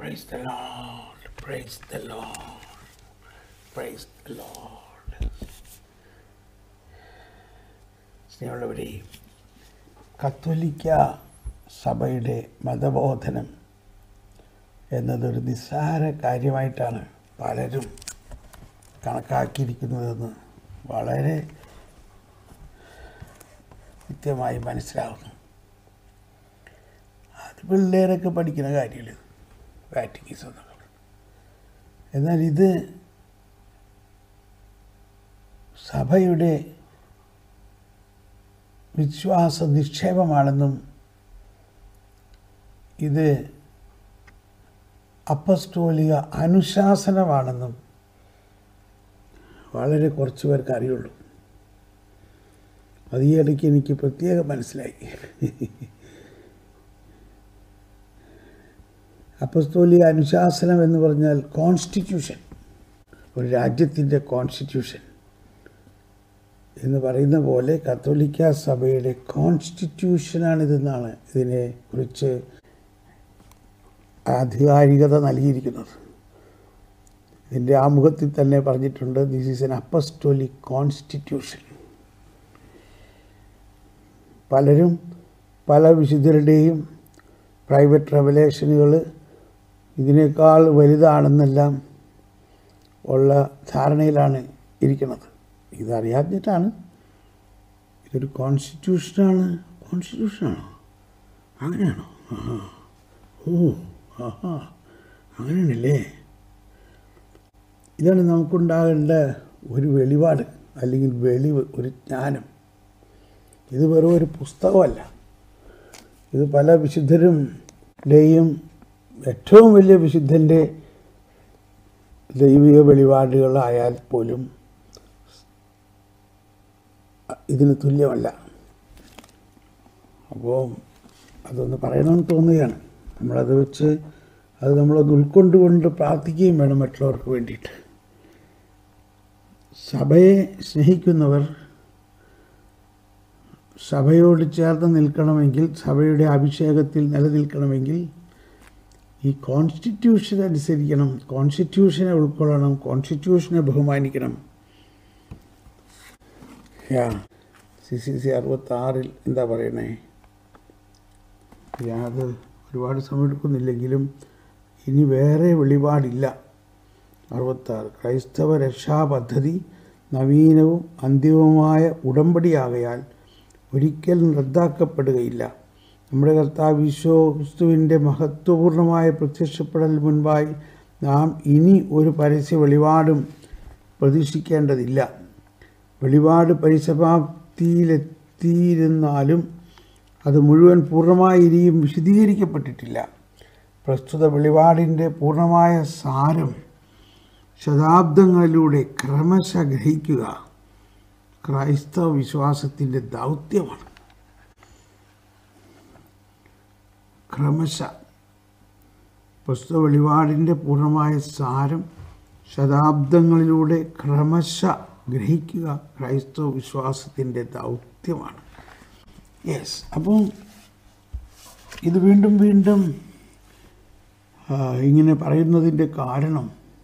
Praise the Lord. Praise the Lord. Praise the Lord. സ്നേഹമുള്ളവരെ കത്തോലിക്ക സഭയുടെ മതബോധനം എന്നതൊരു നിസ്സാര കാര്യമായിട്ടാണ് പലരും കണക്കാക്കിയിരിക്കുന്നതെന്ന് വളരെ കൃത്യമായി മനസ്സിലാവുന്നു അത് പിള്ളേരൊക്കെ പഠിക്കുന്ന കാര്യമില്ല കാറ്റഗീസം എന്നൊക്കെ എന്നാൽ ഇത് സഭയുടെ വിശ്വാസ നിക്ഷേപമാണെന്നും ഇത് അപ്പസ്റ്റോലിക അനുശാസനമാണെന്നും വളരെ കുറച്ച് പേർക്ക് അറിയുള്ളൂ അത് ഈ ഇടയ്ക്ക് എനിക്ക് പ്രത്യേകം മനസ്സിലായി അപ്പസ്തോലിക അനുശാസനം എന്ന് പറഞ്ഞാൽ കോൺസ്റ്റിറ്റ്യൂഷൻ ഒരു രാജ്യത്തിൻ്റെ കോൺസ്റ്റിറ്റ്യൂഷൻ എന്ന് പറയുന്ന പോലെ കത്തോലിക്ക സഭയുടെ കോൺസ്റ്റിറ്റ്യൂഷനാണിതെന്നാണ് ഇതിനെ കുറിച്ച് ആധികാരികത നൽകിയിരിക്കുന്നത് ഇതിൻ്റെ ആമുഖത്തിൽ തന്നെ പറഞ്ഞിട്ടുണ്ട് this is an apostolic constitution പലരും പല വിശുദ്ധരുടെയും പ്രൈവറ്റ് റെവലേഷനുകൾ ഇതിനേക്കാൾ വലുതാണെന്നെല്ലാം ഉള്ള ധാരണയിലാണ് ഇരിക്കുന്നത് ഇതറിയാഞ്ഞിട്ടാണ് ഇതൊരു കോൺസ്റ്റിറ്റ്യൂഷനാണ് കോൺസ്റ്റിറ്റ്യൂഷനാണോ അങ്ങനെയാണോ ആഹാ ഓ ആഹാ അങ്ങനെയാണല്ലേ ഇതാണ് നമുക്കുണ്ടാകേണ്ട ഒരു വെളിപാട് അല്ലെങ്കിൽ വെളിവ് ഒരു ജ്ഞാനം ഇത് വെറും ഒരു പുസ്തകമല്ല ഇത് പല വിശുദ്ധരുടെയും ഏറ്റവും വലിയ വിശുദ്ധൻ്റെ ദൈവിക വെളിപാടുകളായാൽ പോലും ഇതിന് തുല്യമല്ല അപ്പോൾ അതൊന്ന് പറയണമെന്ന് തോന്നുകയാണ് നമ്മളത് വെച്ച് അത് നമ്മളൊന്ന് ഉൾക്കൊണ്ടുകൊണ്ട് പ്രാർത്ഥിക്കുകയും വേണം മറ്റുള്ളവർക്ക് വേണ്ടിയിട്ട് സഭയെ സ്നേഹിക്കുന്നവർ സഭയോട് ചേർന്ന് നിൽക്കണമെങ്കിൽ സഭയുടെ അഭിഷേകത്തിൽ നിലനിൽക്കണമെങ്കിൽ ഈ കോൺസ്റ്റിറ്റ്യൂഷൻ അനുസരിക്കണം കോൺസ്റ്റിറ്റ്യൂഷനെ ഉൾക്കൊള്ളണം കോൺസ്റ്റിറ്റ്യൂഷനെ ബഹുമാനിക്കണം യാ സി സി സി അറുപത്താറിൽ എന്താ പറയണേ അത് ഒരുപാട് സമയമെടുക്കുന്നില്ലെങ്കിലും ഇനി വേറെ വെളിപാടില്ല അറുപത്താറ് ക്രൈസ്തവ രക്ഷാപദ്ധതി നവീനവും അന്തിമവുമായ ഉടമ്പടിയാകയാൽ ഒരിക്കലും റദ്ദാക്കപ്പെടുകയില്ല നമ്മുടെ കർത്താവ് ഈശോ ക്രിസ്തുവിൻ്റെ മഹത്വപൂർണമായ പ്രത്യക്ഷപ്പെടൽ മുൻപായി നാം ഇനി ഒരു പരസ്യ വെളിപാടും പ്രതീക്ഷിക്കേണ്ടതില്ല വെളിപാട് പരിസമാപ്തിയിലെത്തിയിരുന്നാലും അത് മുഴുവൻ പൂർണ്ണമായി ഇനിയും വിശദീകരിക്കപ്പെട്ടിട്ടില്ല പ്രസ്തുത വെളിപാടിൻ്റെ പൂർണ്ണമായ സാരം ശതാബ്ദങ്ങളിലൂടെ ക്രമശ ഗ്രഹിക്കുക ക്രൈസ്തവ വിശ്വാസത്തിൻ്റെ ദൗത്യമാണ് ക്രമശ പുസ്തക വെളിപാടിൻ്റെ പൂർണ്ണമായ സാരം ശതാബ്ദങ്ങളിലൂടെ ക്രമശ ഗ്രഹിക്കുക ക്രൈസ്തവ വിശ്വാസത്തിൻ്റെ ദൗത്യമാണ് യെസ് അപ്പം ഇത് വീണ്ടും വീണ്ടും ആ, ഇങ്ങനെ പറയുന്നതിൻ്റെ കാരണം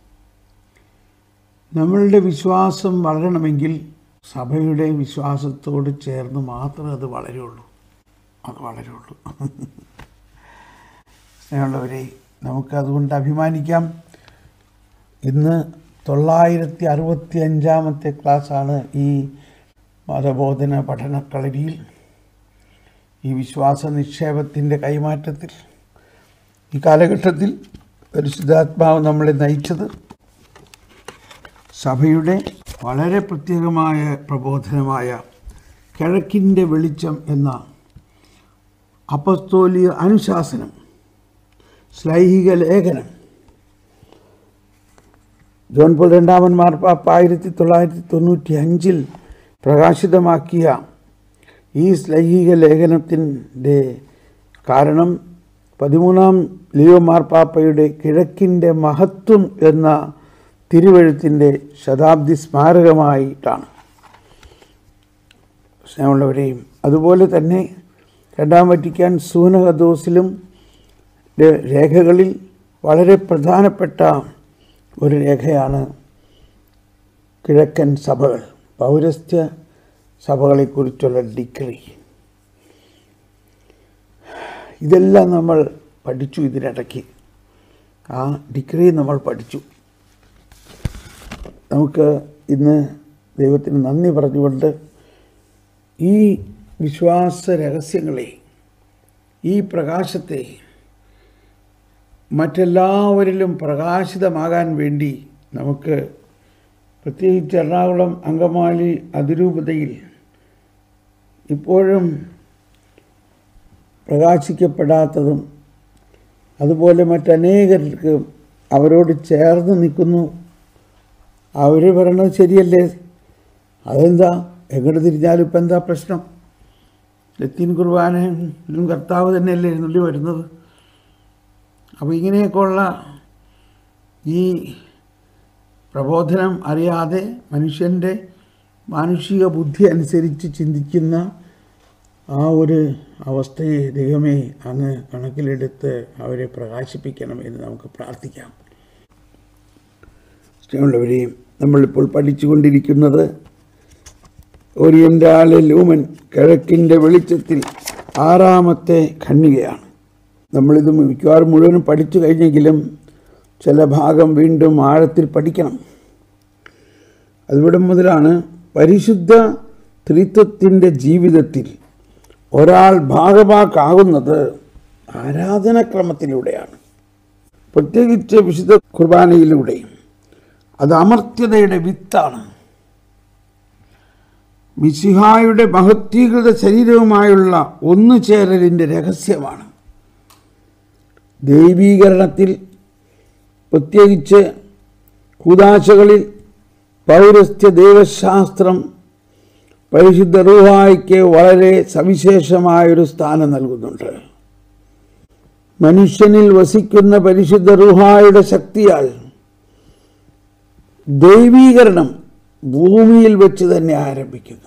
നമ്മളുടെ വിശ്വാസം വളരണമെങ്കിൽ സഭയുടെ വിശ്വാസത്തോട് ചേർന്ന് മാത്രമേ അത് വളരുള്ളൂ അത് വളരുള്ളൂ സ്നേഹമുള്ളവരെ നമുക്കതുകൊണ്ട് അഭിമാനിക്കാം ഇന്ന് തൊള്ളായിരത്തി അറുപത്തി അഞ്ചാമത്തെ ക്ലാസ്സാണ് ഈ മതബോധന പഠനക്കളരിയിൽ ഈ വിശ്വാസ നിക്ഷേപത്തിൻ്റെ കൈമാറ്റത്തിൽ ഈ കാലഘട്ടത്തിൽ പരിശുദ്ധാത്മാവ് നമ്മളെ നയിച്ചത് സഭയുടെ വളരെ പ്രത്യേകമായ പ്രബോധനമായ കിഴക്കിൻ്റെ വെളിച്ചം എന്ന അപസ്തോലിക അനുശാസനം ശ്ലൈഹിക ലേഖനം ജോൺ പോൾ രണ്ടാമൻ മാർപ്പാപ്പ ആയിരത്തി തൊള്ളായിരത്തി തൊണ്ണൂറ്റി അഞ്ചിൽ പ്രകാശിതമാക്കിയ ഈ ശ്ലൈഹിക ലേഖനത്തിൻ്റെ കാരണം പതിമൂന്നാം ലിയോ മാർപ്പാപ്പയുടെ കിഴക്കിൻ്റെ മഹത്വം എന്ന തിരുവഴുത്തിൻ്റെ ശതാബ്ദി സ്മാരകമായിട്ടാണ് സ്നേഹമുള്ളവരെയും അതുപോലെ തന്നെ രണ്ടാം വറ്റിക്കാൻ സൂനഹദോസിലും രെ- രേഖകളിൽ വളരെ പ്രധാനപ്പെട്ട ഒരു രേഖയാണ് കിഴക്കൻ സഭകൾ പൗരസ്ത്യ സഭകളെക്കുറിച്ചുള്ള ഡിഗ്രി ഇതെല്ലാം നമ്മൾ പഠിച്ചു ഇതിനിടയ്ക്ക് ആ ഡിഗ്രി നമ്മൾ പഠിച്ചു നമുക്ക് ഇന്ന് ദൈവത്തിന് നന്ദി പറഞ്ഞുകൊണ്ട് ഈ വിശ്വാസ രഹസ്യങ്ങളെ ഈ പ്രകാശത്തെ മറ്റെല്ലാവരിലും പ്രകാശിതമാകാൻ വേണ്ടി നമുക്ക് പ്രത്യേകിച്ച് എറണാകുളം അങ്കമാലി അതിരൂപതയിൽ ഇപ്പോഴും പ്രകാശിക്കപ്പെടാത്തതും അതുപോലെ മറ്റനേകർക്ക് അവരോട് ചേർന്ന് നിൽക്കുന്നു അവർ പറയണത് ശരിയല്ലേ അതെന്താ എങ്ങോട്ട് തിരിഞ്ഞാലും ഇപ്പം എന്താ പ്രശ്നം ലത്തീൻ കുർബാനയിലും കർത്താവ് തന്നെയല്ലേ എഴുന്നള്ളി വരുന്നത് അപ്പോൾ ഇങ്ങനെയൊക്കെയുള്ള ഈ പ്രബോധനം അറിയാതെ മനുഷ്യൻ്റെ മാനുഷിക ബുദ്ധി അനുസരിച്ച് ചിന്തിക്കുന്ന ആ ഒരു അവസ്ഥയെ ദൈവമേ അങ്ങ് കണക്കിലെടുത്ത് അവരെ പ്രകാശിപ്പിക്കണം എന്ന് നമുക്ക് പ്രാർത്ഥിക്കാം സ്നേഹമുള്ളവരെയും നമ്മളിപ്പോൾ പഠിച്ചുകൊണ്ടിരിക്കുന്നത് ഓരിയൻ്റാലെ ലൂമൻ കിഴക്കിൻ്റെ വെളിച്ചത്തിൽ ആറാമത്തെ ഖണ്ണികയാണ് നമ്മളിത് മിക്കവാറും മുഴുവനും പഠിച്ചു കഴിഞ്ഞെങ്കിലും ചില ഭാഗം വീണ്ടും ആഴത്തിൽ പഠിക്കണം അതിവിടെ മുതലാണ് പരിശുദ്ധ ത്രിത്വത്തിൻ്റെ ജീവിതത്തിൽ ഒരാൾ ഭാഗമാക്കാകുന്നത് ആരാധനാക്രമത്തിലൂടെയാണ് പ്രത്യേകിച്ച് വിശുദ്ധ കുർബാനയിലൂടെയും അത് അമർത്യതയുടെ വിത്താണ് മിശിഹായുടെ മഹത്വീകൃത ശരീരവുമായുള്ള ഒന്നുചേരലിൻ്റെ രഹസ്യമാണ് ദൈവീകരണത്തിൽ പ്രത്യേകിച്ച് കൂതാശകളിൽ പൗരസ്ത്യ ദൈവശാസ്ത്രം പരിശുദ്ധ റൂഹായ്ക്ക് വളരെ സവിശേഷമായൊരു സ്ഥാനം നൽകുന്നുണ്ട് മനുഷ്യനിൽ വസിക്കുന്ന പരിശുദ്ധ റൂഹായുടെ ശക്തിയാൽ ദൈവീകരണം ഭൂമിയിൽ വെച്ച് തന്നെ ആരംഭിക്കുന്നു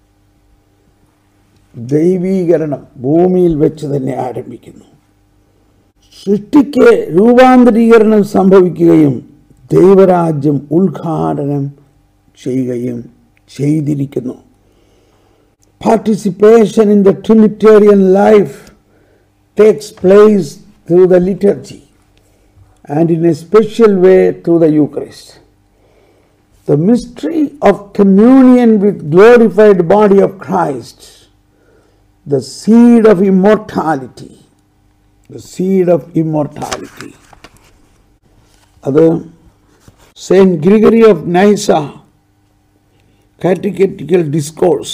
ദൈവീകരണം ഭൂമിയിൽ വെച്ച് തന്നെ ആരംഭിക്കുന്നു സൃഷ്ടിക്ക് രൂപാന്തരീകരണം സംഭവിക്കുകയും ദൈവരാജ്യം ഉദ്ഘാടനം ചെയ്യുകയും ചെയ്തിരിക്കുന്നു participation in the trinitarian life takes place through the liturgy and in a special way through the Eucharist the mystery of communion with glorified body of Christ, the seed of immortality, the seed of immortality. അത് saint Gregory of Nyssa catechetical discourse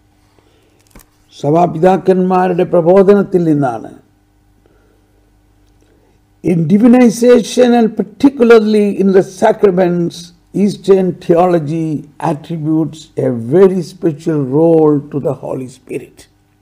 സഭാപിതാക്കന്മാരുടെ പ്രബോധനത്തിൽ നിന്നാണ് In divinization and particularly in the sacraments, Eastern theology attributes a very special role to the Holy Spirit.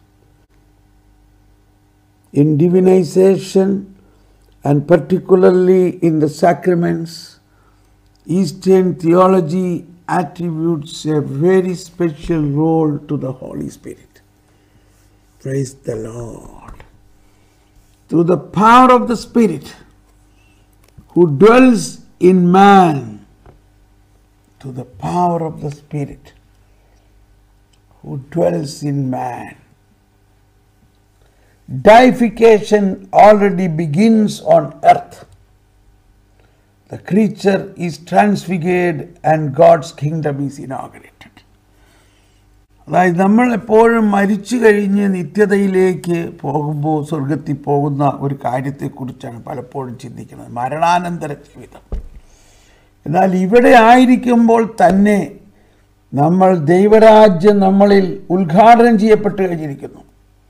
In divinization and particularly in the sacraments, Eastern theology attributes a very special role to the Holy Spirit. Praise the Lord. Through the power of the Spirit who dwells in man to the power of the Spirit who dwells in man. Deification already begins on earth. The creature is transfigured and God's kingdom is inaugurated. അതായത് നമ്മൾ എപ്പോഴും മരിച്ചു കഴിഞ്ഞ് നിത്യതയിലേക്ക് പോകുമ്പോൾ സ്വർഗത്തിൽ പോകുന്ന ഒരു കാര്യത്തെക്കുറിച്ചാണ് പലപ്പോഴും ചിന്തിക്കുന്നത് മരണാനന്തര ജീവിതം എന്നാൽ ഇവിടെ ആയിരിക്കുമ്പോൾ തന്നെ നമ്മൾ ദൈവരാജ്യം നമ്മളിൽ ഉദ്ഘാടനം ചെയ്യപ്പെട്ട് കഴിഞ്ഞിരിക്കുന്നു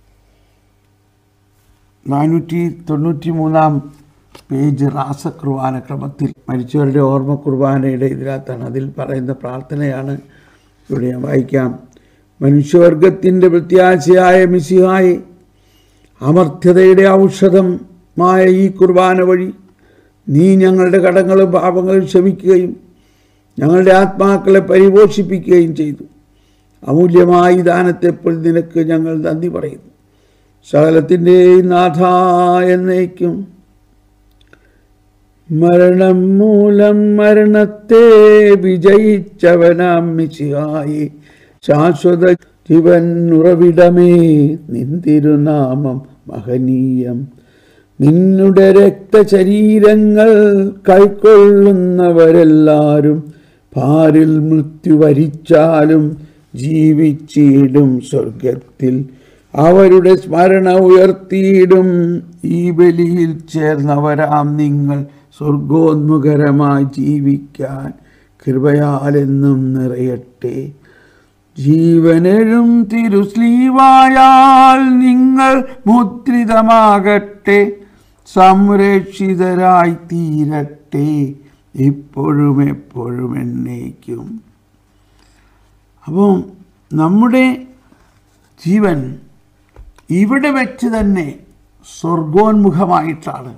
നാനൂറ്റി തൊണ്ണൂറ്റി മൂന്നാം പേജ് റാസകുർബാന ക്രമത്തിൽ മരിച്ചവരുടെ ഓർമ്മ കുർബാനയുടെ ഇതിനകത്താണ് അതിൽ പറയുന്ന പ്രാർത്ഥനയാണ് ഇവിടെ ഞാൻ വായിക്കാം മനുഷ്യവർഗത്തിൻ്റെ പ്രത്യാശയായ മിസിഹായി അമർത്യതയുടെ ഔഷധമായ ഈ കുർബാന വഴി നീ ഞങ്ങളുടെ കടങ്ങളും പാപങ്ങളും ക്ഷമിക്കുകയും ഞങ്ങളുടെ ആത്മാക്കളെ പരിപോഷിപ്പിക്കുകയും ചെയ്തു അമൂല്യമായ ഈ ദാനത്തെപ്പോൾ നിനക്ക് ഞങ്ങൾ നന്ദി പറയുന്നു സകലത്തിൻ്റെയും നാഥ എന്നേക്കും മരണം മൂലം മരണത്തെ വിജയിച്ചവനാം മിശിഹായി ശാശ്വത ജീവൻ ഉറവിടമേ നിന്തിരുനാമം മഹനീയം നിന്നുടെ രക്തശരീരങ്ങൾ കൈക്കൊള്ളുന്നവരെല്ലാരും പാരിൽ മൃത്യു വരിച്ചാലും ജീവിച്ചിടും സ്വർഗത്തിൽ അവരുടെ സ്മരണ ഉയർത്തിയിടും ഈ ബലിയിൽ ചേർന്നവരാം നിങ്ങൾ സ്വർഗോന്മുഖരമായി ജീവിക്കാൻ കൃപയാലെന്നും നിറയട്ടെ ജീവനെഴും തിരുസ്ലീവായാൽ നിങ്ങൾ മുദ്രിതമാകട്ടെ സംരക്ഷിതരായി തീരട്ടെ ഇപ്പോഴും എപ്പോഴും എന്നേക്കും അപ്പം നമ്മുടെ ജീവൻ ഇവിടെ വെച്ച് തന്നെ സ്വർഗോന്മുഖമായിട്ടാണ്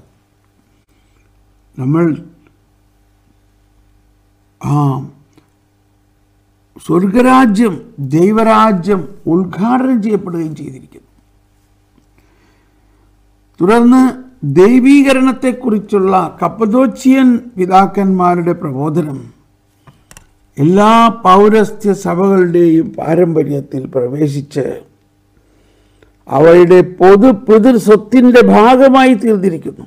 നമ്മൾ ആ സ്വർഗരാജ്യം ദൈവരാജ്യം ഉദ്ഘാടനം ചെയ്യപ്പെടുകയും ചെയ്തിരിക്കുന്നു തുടർന്ന് ദൈവീകരണത്തെക്കുറിച്ചുള്ള കപ്പദോച്ചിയൻ പിതാക്കന്മാരുടെ പ്രബോധനം എല്ലാ പൗരസ്ത്യ സഭകളുടെയും പാരമ്പര്യത്തിൽ പ്രവേശിച്ച് അവയുടെ പൊതു പിതൃ സ്വത്തിൻ്റെ ഭാഗമായി തീർന്നിരിക്കുന്നു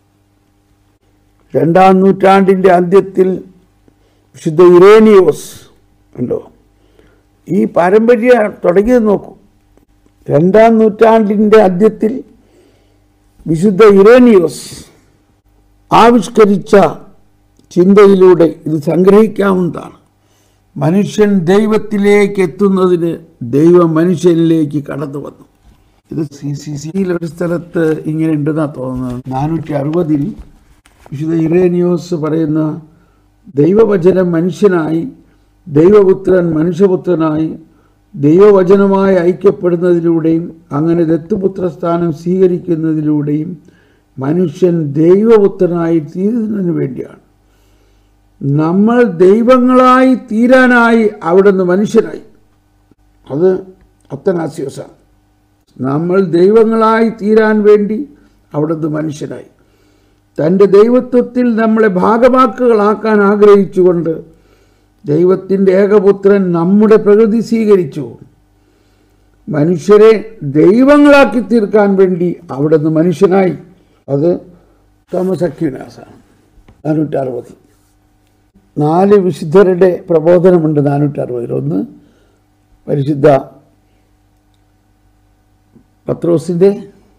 രണ്ടാം നൂറ്റാണ്ടിൻ്റെ അന്ത്യത്തിൽ വിശുദ്ധ ഇറേനിയോസ് ഉണ്ടോ ഈ പാരമ്പര്യം തുടങ്ങിയത് നോക്കൂ രണ്ടാം നൂറ്റാണ്ടിൻ്റെ അന്ത്യത്തിൽ വിശുദ്ധ ഇറേനിയോസ് ആവിഷ്കരിച്ച ചിന്തയിലൂടെ ഇത് സംഗ്രഹിക്കാവുന്നതാണ് മനുഷ്യൻ ദൈവത്തിലേക്ക് എത്തുന്നതിന് ദൈവം മനുഷ്യനിലേക്ക് കടന്നു വന്നു ഇത് സി സി സിയിൽ ഒരു സ്ഥലത്ത് ഇങ്ങനെ ഉണ്ടെന്നാണ് തോന്നുന്നത് നാനൂറ്റി അറുപതിൽ വിശുദ്ധ ഇറേനിയോസ് പറയുന്ന ദൈവവചനം മനുഷ്യനായി ദൈവപുത്രൻ മനുഷ്യപുത്രനായി ദൈവവചനമായി ഐക്യപ്പെടുന്നതിലൂടെയും അങ്ങനെ ദത്തുപുത്ര സ്ഥാനം സ്വീകരിക്കുന്നതിലൂടെയും മനുഷ്യൻ ദൈവപുത്രനായി തീരുന്നതിന് വേണ്ടിയാണ് നമ്മൾ ദൈവങ്ങളായി തീരാനായി അവിടുന്ന് മനുഷ്യനായി അത് അത്തനാസ്യോസാണ് നമ്മൾ ദൈവങ്ങളായി തീരാൻ വേണ്ടി അവിടുന്ന് മനുഷ്യനായി തൻ്റെ ദൈവത്വത്തിൽ നമ്മളെ ഭാഗവാക്കുകളാക്കാൻ ആഗ്രഹിച്ചുകൊണ്ട് ദൈവത്തിൻ്റെ ഏകപുത്രൻ നമ്മുടെ പ്രകൃതി സ്വീകരിച്ചു മനുഷ്യരെ ദൈവങ്ങളാക്കി തീർക്കാൻ വേണ്ടി അവിടുന്ന് മനുഷ്യനായി അത് തോമസ് അക്യൂനാസാണ് നാനൂറ്റി അറുപത് നാല് വിശുദ്ധരുടെ പ്രബോധനമുണ്ട് നാനൂറ്റി അറുപതിൽ ഒന്ന് പരിശുദ്ധ പത്രോസിൻ്റെ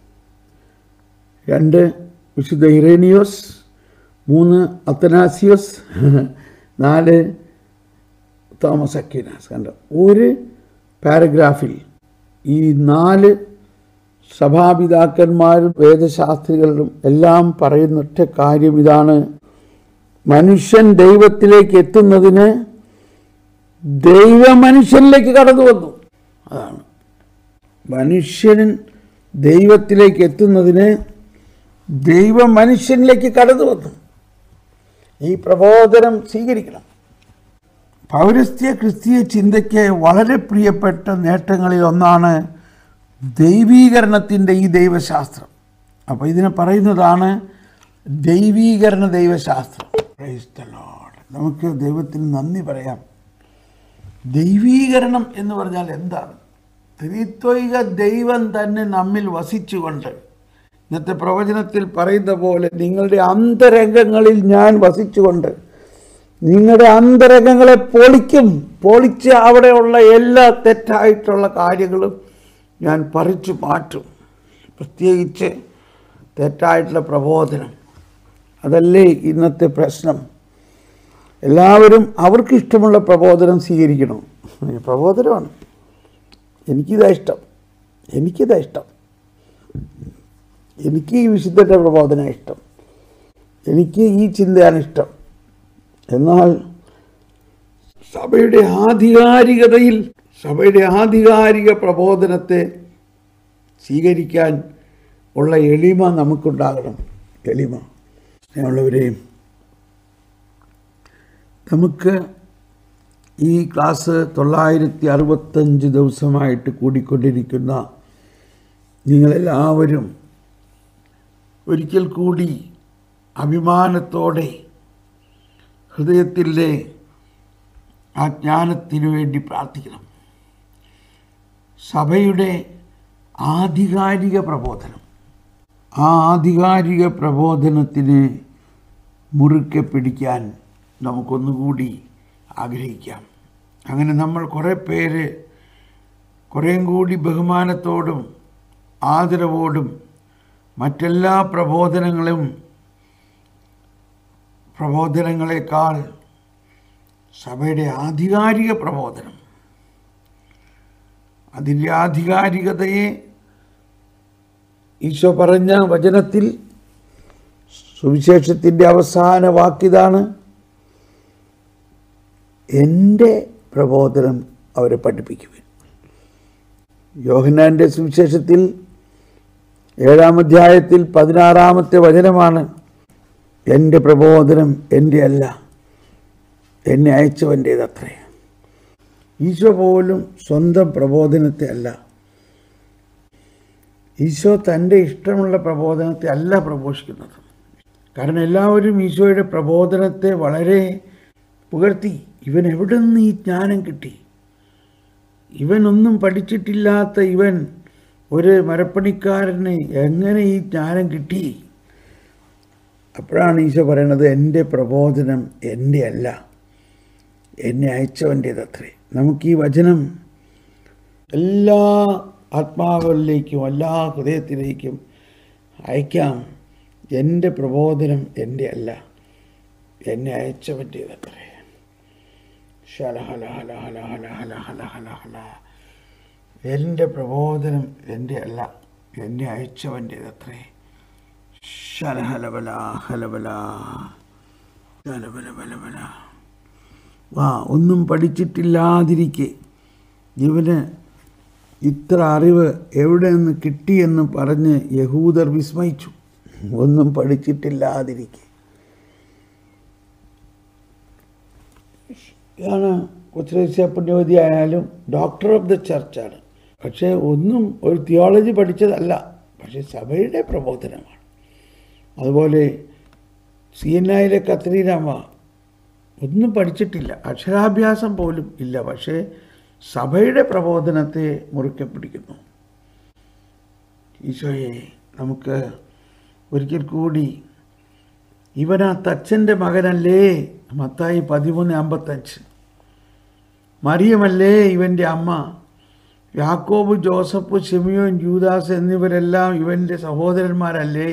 രണ്ട് വിശുദ്ധ ഇറേനിയോസ് മൂന്ന് അത്തനാസിയോസ് നാല് തോമസ് അക്യൂനാസ് കണ്ടോ ഒരു പാരഗ്രാഫിൽ ഈ നാല് സഭാപിതാക്കന്മാരും വേദശാസ്ത്രികളും എല്ലാം പറയുന്ന ഒറ്റ കാര്യം ഇതാണ് മനുഷ്യൻ ദൈവത്തിലേക്ക് എത്തുന്നതിന് ദൈവ മനുഷ്യനിലേക്ക് കടന്നു വന്നു അതാണ് മനുഷ്യൻ ദൈവത്തിലേക്ക് എത്തുന്നതിന് ദൈവ മനുഷ്യനിലേക്ക് കടന്നു വന്നു ഈ പ്രബോധനം സ്വീകരിക്കണം പൗരസ്ത്യ ക്രിസ്തീയ ചിന്തയ്ക്ക് വളരെ പ്രിയപ്പെട്ട നേട്ടങ്ങളിൽ ഒന്നാണ് ദൈവീകരണത്തിൻ്റെ ഈ ദൈവശാസ്ത്രം അപ്പോൾ ഇതിനെ പറയുന്നതാണ് ദൈവീകരണ ദൈവശാസ്ത്രം Praise the Lord. നമുക്ക് ദൈവത്തിന് നന്ദി പറയാം ദൈവീകരണം എന്ന് പറഞ്ഞാൽ എന്താണ് ത്രിത്വൈക ദൈവം തന്നെ നമ്മിൽ വസിച്ചുകൊണ്ട് ഇന്നത്തെ പ്രവചനത്തിൽ പറയുന്ന പോലെ നിങ്ങളുടെ അന്തരംഗങ്ങളിൽ ഞാൻ വസിച്ചുകൊണ്ട് നിങ്ങളുടെ അന്തരംഗങ്ങളെ പൊളിക്കും പൊളിച്ച് അവിടെയുള്ള എല്ലാ തെറ്റായിട്ടുള്ള കാര്യങ്ങളും ഞാൻ പറിച്ചു മാറ്റും പ്രത്യേകിച്ച് തെറ്റായിട്ടുള്ള പ്രബോധനം അതല്ലേ ഇന്നത്തെ പ്രശ്നം എല്ലാവരും അവർക്ക് ഇഷ്ടമുള്ള പ്രബോധനം സ്വീകരിക്കണം പ്രബോധനമാണ് എനിക്കിതാ ഇഷ്ടം എനിക്കിതാ ഇഷ്ടം എനിക്ക് ഈ വിശുദ്ധൻ്റെ പ്രബോധന ഇഷ്ടം എനിക്ക് ഈ ചിന്തയാണ് ഇഷ്ടം എന്നാൽ സഭയുടെ ആധികാരികതയിൽ സഭയുടെ ആധികാരിക പ്രബോധനത്തെ സ്വീകരിക്കാൻ ഉള്ള എളിമ നമുക്കുണ്ടാകണം എളിമ സ്നേഹമുള്ളവരെയും നമുക്ക് ഈ ക്ലാസ് തൊള്ളായിരത്തി അറുപത്തഞ്ച് ദിവസമായിട്ട് കൂടിക്കൊണ്ടിരിക്കുന്ന നിങ്ങളെല്ലാവരും ഒരിക്കൽ കൂടി അഭിമാനത്തോടെ ഹൃദയത്തിലെ ആ ജ്ഞാനത്തിനു വേണ്ടി പ്രാർത്ഥിക്കണം സഭയുടെ ആധികാരിക പ്രബോധനം ആ ആധികാരിക പ്രബോധനത്തിന് മുറുക്കെ പിടിക്കാൻ നമുക്കൊന്നുകൂടി ആഗ്രഹിക്കാം അങ്ങനെ നമ്മൾ കുറേ പേര് കുറേയും കൂടി ബഹുമാനത്തോടും ആദരവോടും മറ്റെല്ലാ പ്രബോധനങ്ങളും പ്രബോധനങ്ങളെക്കാൾ സഭയുടെ ആധികാരിക പ്രബോധനം അതിൻ്റെ ആധികാരികതയെ ഈശോ പറഞ്ഞ വചനത്തിൽ സുവിശേഷത്തിൻ്റെ അവസാന വാക്കിതാണ് എൻ്റെ പ്രബോധനം അവരെ പഠിപ്പിക്കുവിൻ യോഹന്നാൻ്റെ സുവിശേഷത്തിൽ ഏഴാം അധ്യായത്തിൽ പതിനാറാമത്തെ വചനമാണ് എൻ്റെ പ്രബോധനം എൻ്റെ അല്ല എന്നെ അയച്ചവൻ്റേതത്രേ ഈശോ പോലും സ്വന്തം പ്രബോധനത്തെ അല്ല ഈശോ തൻ്റെ ഇഷ്ടമുള്ള പ്രബോധനത്തെ അല്ല പ്രഘോഷിക്കുന്നത് കാരണം എല്ലാവരും ഈശോയുടെ പ്രബോധനത്തെ വളരെ പുകഴ്ത്തി ഇവൻ എവിടെ നിന്ന് ഈ ജ്ഞാനം കിട്ടി ഇവൻ ഒന്നും പഠിച്ചിട്ടില്ലാത്ത ഇവൻ ഒരു മരപ്പണിക്കാരന് എങ്ങനെ ഈ ജ്ഞാനം കിട്ടി അപ്പോഴാണ് ഈശോ പറയണത് എൻ്റെ പ്രബോധനം എൻ്റെ അല്ല എന്നെ അയച്ചവൻ്റേതത്രേ നമുക്ക് ഈ വചനം എല്ലാ ആത്മാവുകളിലേക്കും എല്ലാ ഹൃദയത്തിലേക്കും അയക്കാം എൻ്റെ പ്രബോധനം എൻ്റെ അല്ല എന്നെ അയച്ചവൻ്റേതത്രേ ശലഹല ഹല ഹല ഹല ഹല ഹല ഹല ഹല എൻ്റെ പ്രബോധനം എൻ്റെ അല്ല എന്നെ അയച്ചവൻ്റേതത്രേ ശലഹലബല ഹലബല ശലബല ബല ബല വാ ഒന്നും പഠിച്ചിട്ടില്ലാതിരിക്കെ ഇവന് ഇത്ര അറിവ് എവിടെ നിന്ന് കിട്ടിയെന്ന് പറഞ്ഞ് യഹൂദർ വിസ്മയിച്ചു ഒന്നും പഠിച്ചിട്ടില്ലാതിരിക്കെ ആണ് കൊച്ചുരേസ്യ പുണ്യവതി ആയാലും ഡോക്ടർ ഓഫ് ദ ചർച്ചാണ് പക്ഷേ ഒന്നും ഒരു തിയോളജി പഠിച്ചതല്ല പക്ഷേ സഭയുടെ പ്രബോധനമാണ് അതുപോലെ സി എൻ ഐയിലെ കത്രീരാമ ഒന്നും പഠിച്ചിട്ടില്ല അക്ഷരാഭ്യാസം പോലും ഇല്ല പക്ഷേ സഭയുടെ പ്രബോധനത്തെ മുറുക്കെ പിടിക്കുന്നു ഈശോയെ നമുക്ക് ഒരിക്കൽ കൂടി ഇവൻ ആ തച്ചൻ്റെ മകനല്ലേ മത്തായി പതിമൂന്ന് അമ്പത്തഞ്ച് മറിയമല്ലേ ഇവൻ്റെ അമ്മ യാക്കോബ് ജോസഫ് ഷെമിയോൻ ജൂദാസ് എന്നിവരെല്ലാം ഇവൻ്റെ സഹോദരന്മാരല്ലേ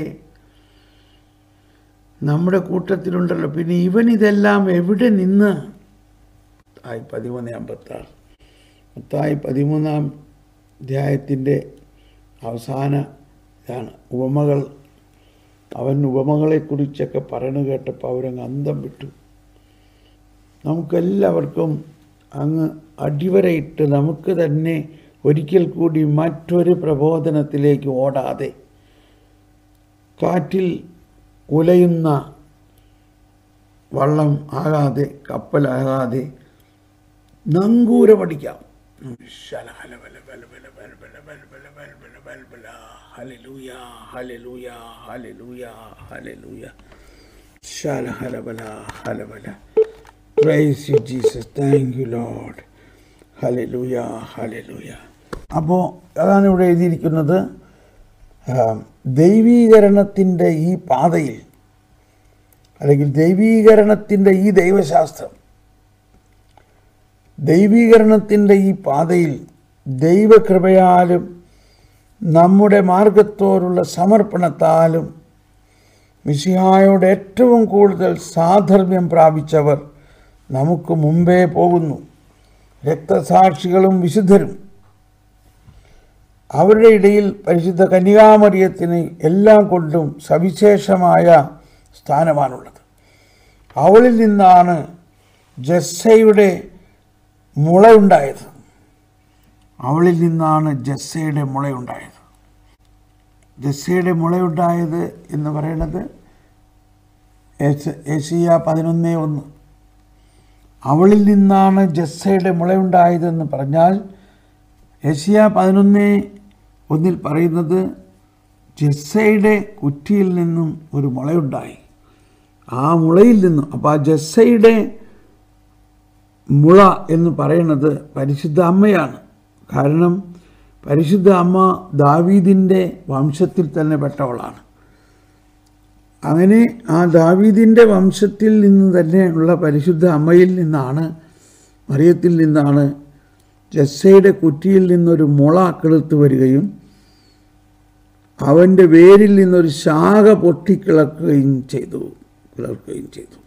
നമ്മുടെ കൂട്ടത്തിലുണ്ടല്ലോ പിന്നെ ഇവൻ ഇതെല്ലാം എവിടെ നിന്ന് ആയി പതിമൂന്ന് അമ്പത്താറ് മത്തായി പതിമൂന്നാം അധ്യായത്തിൻ്റെ അവസാന ഇതാണ് ഉപമകൾ അവൻ ഉപമകളെക്കുറിച്ചൊക്കെ പറയണ കേട്ടപ്പോൾ അവരങ്ങ് അന്തം വിട്ടു നമുക്കെല്ലാവർക്കും അങ്ങ് അടിവരയിട്ട് നമുക്ക് തന്നെ ഒരിക്കൽ കൂടി മറ്റൊരു പ്രബോധനത്തിലേക്ക് ഓടാതെ കാറ്റിൽ ഉലയുന്ന വള്ളം ആകാതെ കപ്പലാകാതെ നങ്കൂരമടിക്കാം Praise you, Jesus. Thank you, Lord. Hallelujah, hallelujah. അപ്പോൾ അതാണ് ഇവിടെ എഴുതിയിരിക്കുന്നത് ആം, ദൈവീകരണത്തിൻ്റെ ഈ പാതയിൽ അല്ലെങ്കിൽ ദൈവീകരണത്തിൻ്റെ ഈ ദൈവശാസ്ത്രം ദൈവീകരണത്തിൻ്റെ ഈ പാതയിൽ ദൈവകൃപയാലും നമ്മുടെ മാർഗത്തോടുള്ള സമർപ്പണത്താലും മിശിഹായോട് ഏറ്റവും കൂടുതൽ സാധർമ്മ്യം പ്രാപിച്ചവർ നമുക്ക് മുമ്പേ പോകുന്നു രക്തസാക്ഷികളും വിശുദ്ധരും അവരുടെ ഇടയിൽ പരിശുദ്ധ കന്യകാമറിയത്തിന് എല്ലാം കൊണ്ടും സവിശേഷമായ സ്ഥാനമാണുള്ളത് അവളിൽ നിന്നാണ് ജസ്സയുടെ മുളയുണ്ടായത് അവളിൽ നിന്നാണ് ജസ്സയുടെ മുളയുണ്ടായത് ജസ്സയുടെ മുളയുണ്ടായത് എന്ന് പറയുന്നത് ഏസ്- ഏഷ്യ പതിനൊന്ന് ഒന്ന് അവളിൽ നിന്നാണ് ജസ്സയുടെ മുളയുണ്ടായതെന്ന് പറഞ്ഞാൽ ഏഷ്യ പതിനൊന്ന് ഒന്നിൽ പറയുന്നത് ജസ്സയുടെ കുറ്റിയിൽ നിന്നും ഒരു മുളയുണ്ടായി ആ മുളയിൽ നിന്നും അപ്പോൾ ആ ജസ്സയുടെ മുള എന്ന് പറയുന്നത് പരിശുദ്ധ അമ്മയാണ് കാരണം പരിശുദ്ധ അമ്മ ദാവീദിൻ്റെ വംശത്തിൽ തന്നെ പെട്ടവളാണ് അങ്ങനെ ആ ദാവീദിൻ്റെ വംശത്തിൽ നിന്ന് തന്നെയുള്ള പരിശുദ്ധ അമ്മയിൽ നിന്നാണ് മറിയത്തിൽ നിന്നാണ് ജസ്സയുടെ കുറ്റിയിൽ നിന്നൊരു മുള കിളുത്ത് വരികയും അവൻ്റെ വേരിൽ നിന്നൊരു ശാഖ പൊട്ടിക്കിളക്കുകയും ചെയ്തു കിളർക്കുകയും ചെയ്തു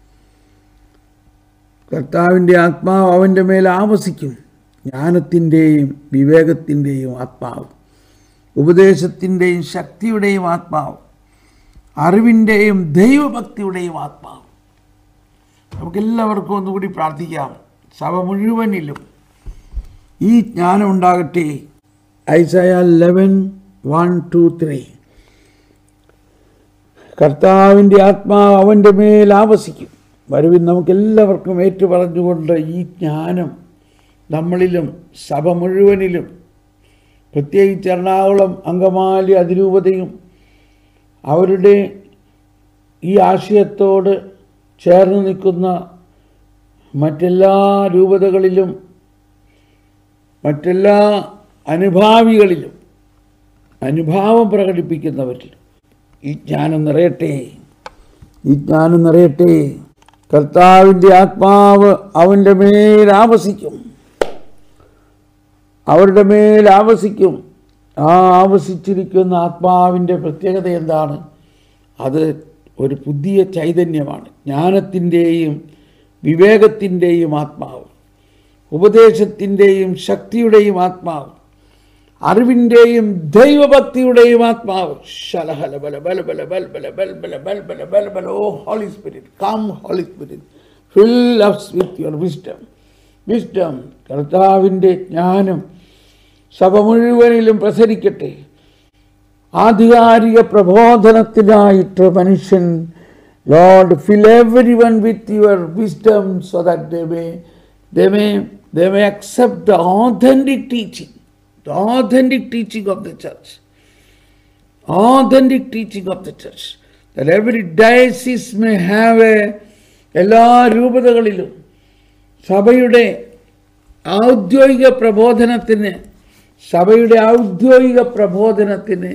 കർത്താവിൻ്റെ ആത്മാവ് അവൻ്റെ മേൽ ആവസിക്കും ജ്ഞാനത്തിൻ്റെയും വിവേകത്തിൻ്റെയും ആത്മാവ് ഉപദേശത്തിൻ്റെയും ശക്തിയുടെയും ആത്മാവ് അറിവിൻ്റെയും ദൈവഭക്തിയുടെയും ആത്മാവ് നമുക്കെല്ലാവർക്കും ഒന്നുകൂടി പ്രാർത്ഥിക്കാം സഭ മുഴുവനിലും ഈ ജ്ഞാനം ഉണ്ടാകട്ടെ Isaiah eleven one two three കർത്താവിൻ്റെ ആത്മാവ് അവൻ്റെ മേൽ ആവസിക്കും വരുവിൻ നമുക്കെല്ലാവർക്കും ഏറ്റുപറഞ്ഞുകൊണ്ട് ഈ ജ്ഞാനം നമ്മളിലും സഭ മുഴുവനിലും പ്രത്യേകിച്ച് എറണാകുളം അങ്കമാലി അതിരൂപതയും അവരുടെ ഈ ആശയത്തോട് ചേർന്ന് നിൽക്കുന്ന മറ്റെല്ലാ രൂപതകളിലും മറ്റെല്ലാ അനുഭാവികളിലും അനുഭാവം പ്രകടിപ്പിക്കുന്നവരിലും ഈ ജ്ഞാനം നിറയട്ടെ ഈ ജ്ഞാനം നിറയട്ടെ കർത്താവിൻ്റെ ആത്മാവ് അവൻ്റെ മേൽ ആവസിക്കും അവരുടെ മേൽ ആവസിക്കും ആ ആവസിച്ചിരിക്കുന്ന ആത്മാവിൻ്റെ പ്രത്യേകത എന്താണ് അത് ഒരു പുതിയ ചൈതന്യമാണ് ജ്ഞാനത്തിൻ്റെയും വിവേകത്തിൻ്റെയും ആത്മാവ് ഉപദേശത്തിൻ്റെയും ശക്തിയുടെയും ആത്മാവ് അറിവിൻ്റെയും ദൈവഭക്തിയുടെയും ആത്മാവ് ശലഹല ബല ബല ബല ബൽ ബല ബൽ ബല ബൽ ബല ബൽ ബല O holy spirit come holy spirit fill us with your wisdom wisdom കർത്താവിൻ്റെ ജ്ഞാനം സഭ മുഴുവനിലും പ്രസരിക്കട്ടെ ആധികാരിക പ്രബോധനത്തിനായിട്ട് മനുഷ്യൻ lord fill everyone with your wisdom so that they may they may they may accept the authentic teaching the authentic teaching of the church. Authentic teaching of the church. That every diocese may have a എല്ലാ രൂപതകളിലും സഭയുടെ ഔദ്യോഗിക പ്രബോധനത്തിന് സഭയുടെ ഔദ്യോഗിക പ്രബോധനത്തിന്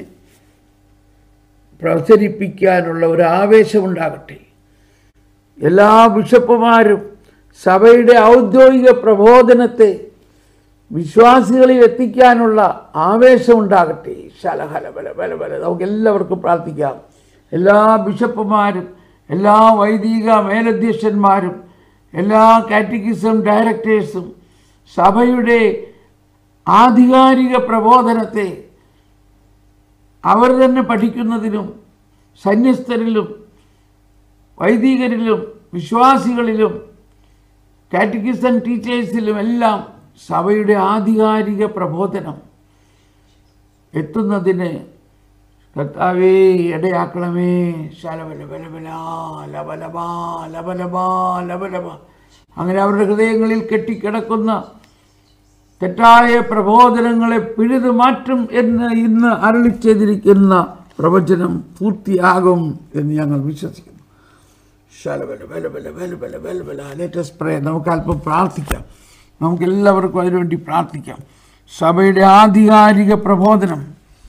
പ്രചരിപ്പിക്കാനുള്ള ഒരു ആവേശമുണ്ടാകട്ടെ എല്ലാ ബിഷപ്പുമാരും സഭയുടെ ഔദ്യോഗിക പ്രബോധനത്തെ വിശ്വാസികളിൽ എത്തിക്കാനുള്ള ആവേശമുണ്ടാകട്ടെ ശലഹല ബല ബല ബല നമുക്ക് എല്ലാവർക്കും പ്രാർത്ഥിക്കാം എല്ലാ ബിഷപ്പുമാരും എല്ലാ വൈദിക മേലധ്യക്ഷന്മാരും എല്ലാ കാറ്റഗിസം ഡയറക്ടേഴ്സും സഭയുടെ ആധികാരിക പ്രബോധനത്തെ അവർ തന്നെ പഠിക്കുന്നതിനും സന്യസ്തരിലും വൈദികരിലും വിശ്വാസികളിലും കാറ്റഗിസൺ ടീച്ചേഴ്സിലും എല്ലാം സഭയുടെ ആധികാരിക പ്രബോധനം എത്തുന്നതിന് കർത്താവേ ഇടയാക്കണമേ ശലബല ബലബല ലബലബാ ലബലബാ ലബലബ അങ്ങനെ അവരുടെ ഹൃദയങ്ങളിൽ കെട്ടിക്കിടക്കുന്ന തെറ്റായ പ്രബോധനങ്ങളെ പിഴുതു മാറ്റും എന്ന് ഇന്ന് അരളി ചെയ്തിരിക്കുന്ന പ്രവചനം പൂർത്തിയാകും എന്ന് ഞങ്ങൾ വിശ്വസിക്കുന്നു ശലബല ബലബല ബലബല ബലബല ലേറ്റസ്റ്റ് പ്രേ നമുക്ക് അല്പം പ്രാർത്ഥിക്കാം നമുക്ക് എല്ലാവർക്കും അതിനുവേണ്ടി പ്രാർത്ഥിക്കാം സഭയുടെ ആധികാരിക പ്രബോധനം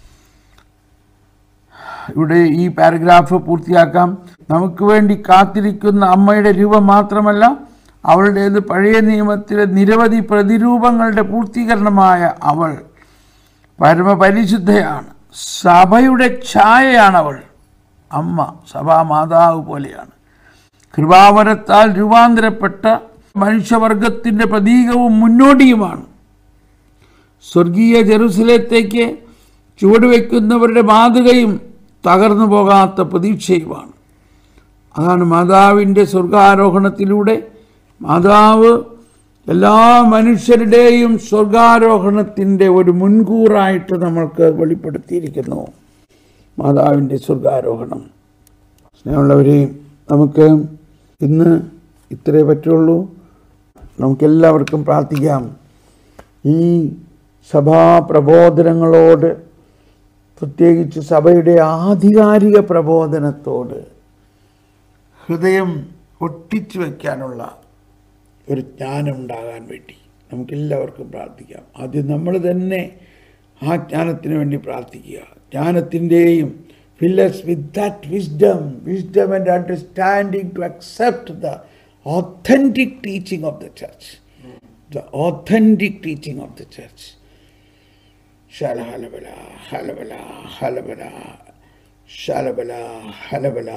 ഇവിടെ ഈ പാരഗ്രാഫ് പൂർത്തിയാക്കാം നമുക്ക് വേണ്ടി കാത്തിരിക്കുന്ന അമ്മയുടെ രൂപം മാത്രമല്ല അവളുടേത് പഴയ നിയമത്തിലെ നിരവധി പ്രതിരൂപങ്ങളുടെ പൂർത്തീകരണമായ അവൾ പരമപരിശുദ്ധയാണ് സഭയുടെ ഛായയാണ് അവൾ അമ്മ സഭാമാതാവ് പോലെയാണ് കൃപാവരത്താൽ രൂപാന്തരപ്പെട്ട മനുഷ്യവർഗത്തിൻ്റെ പ്രതീകവും മുന്നോടിയുമാണ് സ്വർഗീയ ജെറുസലേത്തേക്ക് ചുവടുവെക്കുന്നവരുടെ മാതൃകയും തകർന്നു പോകാത്ത പ്രതീക്ഷയുമാണ് അതാണ് മാതാവിൻ്റെ സ്വർഗാരോഹണത്തിലൂടെ മാതാവ് എല്ലാ മനുഷ്യരുടെയും സ്വർഗാരോഹണത്തിൻ്റെ ഒരു മുൻകൂറായിട്ട് നമ്മൾക്ക് വെളിപ്പെടുത്തിയിരിക്കുന്നു മാതാവിൻ്റെ സ്വർഗാരോഹണം സ്നേഹമുള്ളവരെയും നമുക്ക് ഇന്ന് ഇത്രേ പറ്റുള്ളൂ നമുക്കെല്ലാവർക്കും പ്രാർത്ഥിക്കാം ഈ സഭാ പ്രബോധനങ്ങളോട് പ്രത്യേകിച്ച് സഭയുടെ ആധികാരിക പ്രബോധനത്തോട് ഹൃദയം ഒട്ടിച്ചു വയ്ക്കാനുള്ള ഒരു ജ്ഞാനം ഉണ്ടാകാൻ വേണ്ടി നമുക്കെല്ലാവർക്കും പ്രാർത്ഥിക്കാം ആദ്യം നമ്മൾ തന്നെ ആ ജ്ഞാനത്തിന് വേണ്ടി പ്രാർത്ഥിക്കുക ജ്ഞാനത്തിൻ്റെയും fill us with that wisdom wisdom and understanding to accept the authentic teaching of the church the authentic teaching of the church ശല ഹലബല ഹലബല ഹലബല ശലബല ഹലബല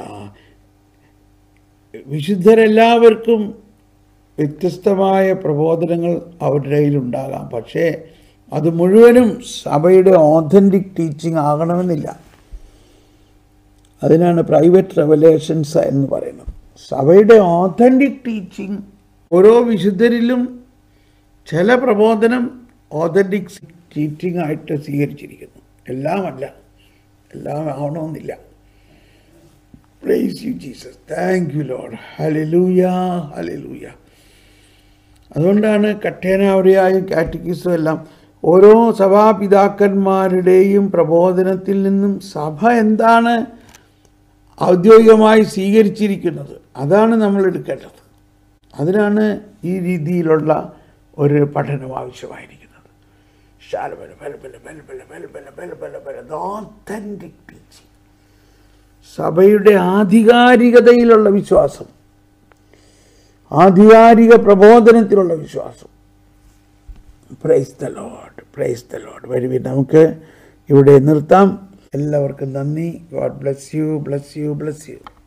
വിശുദ്ധരെല്ലാവർക്കും വ്യത്യസ്തമായ പ്രബോധനങ്ങൾ അവരുടെ കയ്യിലുണ്ടാകാം പക്ഷേ അത് മുഴുവനും സഭയുടെ ഓഥൻറ്റിക് ടീച്ചിങ് ആകണമെന്നില്ല അതിനാണ് പ്രൈവറ്റ് റെവലേഷൻസ് എന്ന് പറയുന്നത് സഭയുടെ ഓഥൻറ്റിക് ടീച്ചിങ് ഓരോ വിശുദ്ധരിലും ചില പ്രബോധനം ഓഥൻറ്റിക് ടീച്ചിങ് ആയിട്ട് സ്വീകരിച്ചിരിക്കുന്നു എല്ലാമല്ല എല്ലാം ആവണമെന്നില്ല praise you Jesus thank you lord hallelujah hallelujah അതുകൊണ്ടാണ് കട്ടേനാവരിയായും കാറ്റക്കിസും എല്ലാം ഓരോ സഭാപിതാക്കന്മാരുടെയും പ്രബോധനത്തിൽ നിന്നും സഭ എന്താണ് ഔദ്യോഗികമായി സ്വീകരിച്ചിരിക്കുന്നത് അതാണ് നമ്മൾ എടുക്കേണ്ടത് അതിനാണ് ഈ രീതിയിലുള്ള ഒരു പഠനം ആവശ്യമായിരിക്കുന്നത് ശാലബല ബലബല ബലബല ബലബല ബലബല ബല ഓത്തൻറ്റിക് ടീച്ചിങ് സഭയുടെ ആധികാരികതയിലുള്ള വിശ്വാസം ആധികാരിക പ്രബോധനത്തിലുള്ള വിശ്വാസം praise the lord praise the lord വരുവിൻ നമുക്ക് ഇവിടെ നിർത്താം എല്ലാവർക്കും നന്ദി God bless you bless you bless U